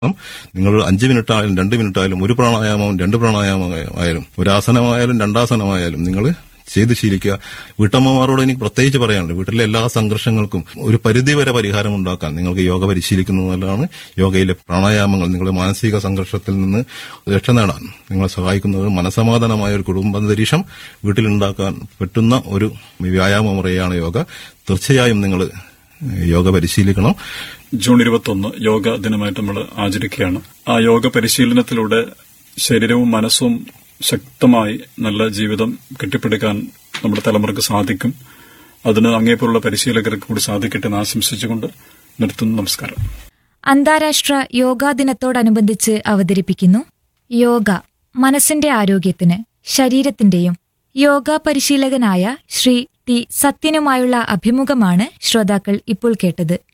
നിങ്ങൾ അഞ്ച് മിനിറ്റ് ആയാലും രണ്ട് മിനിറ്റ് ആയാലും ഒരു പ്രാണായാമം രണ്ട് പ്രാണായാമം ആയാലും ഒരു ആസനമായാലും രണ്ടാസനമായാലും നിങ്ങൾ ചെയ്ത് ശീലിക്കുക വീട്ടമ്മമാരോട് എനിക്ക് പ്രത്യേകിച്ച് പറയാനുണ്ട് വീട്ടിലെ എല്ലാ സംഘർഷങ്ങൾക്കും ഒരു പരിധി വരെ പരിഹാരം ഉണ്ടാക്കാൻ നിങ്ങൾക്ക് യോഗ പരിശീലിക്കുന്നത് നല്ലതാണ് യോഗയിലെ പ്രാണായാമങ്ങൾ നിങ്ങളുടെ മാനസിക സംഘർഷത്തിൽ നിന്ന് രക്ഷ നേടാൻ നിങ്ങളെ സഹായിക്കുന്നത് മനസമാധാനമായ ഒരു കുടുംബാന്തരീക്ഷം വീട്ടിലുണ്ടാക്കാൻ പറ്റുന്ന ഒരു വ്യായാമ മുറയാണ് യോഗ തീർച്ചയായും നിങ്ങൾ യോഗ പരിശീലിക്കണം ജൂൺ ഇരുപത്തൊന്ന് യോഗ ദിനമായിട്ട് നമ്മൾ ആചരിക്കുകയാണ് ആ യോഗ പരിശീലനത്തിലൂടെ ശരീരവും മനസ്സും ശക്തമായി നല്ല ജീവിതം കെട്ടിപ്പടുക്കാൻ നമ്മുടെ തലമുറക്ക് സാധിക്കും അതിന് അങ്ങേപ്പോലുള്ള പരിശീലകർക്ക് കൂടി സാധിക്കട്ടെ എന്ന് ആശംസിച്ചുകൊണ്ട് നിർത്തുന്നു നമസ്കാരം അന്താരാഷ്ട്ര യോഗാ ദിനത്തോടനുബന്ധിച്ച് അവതരിപ്പിക്കുന്നു യോഗ മനസ്സിന്റെ ആരോഗ്യത്തിന് ശരീരത്തിന്റെയും യോഗ പരിശീലകനായ ശ്രീ ടി സത്യനുമായുള്ള അഭിമുഖമാണ് ശ്രോതാക്കൾ ഇപ്പോൾ കേട്ടത്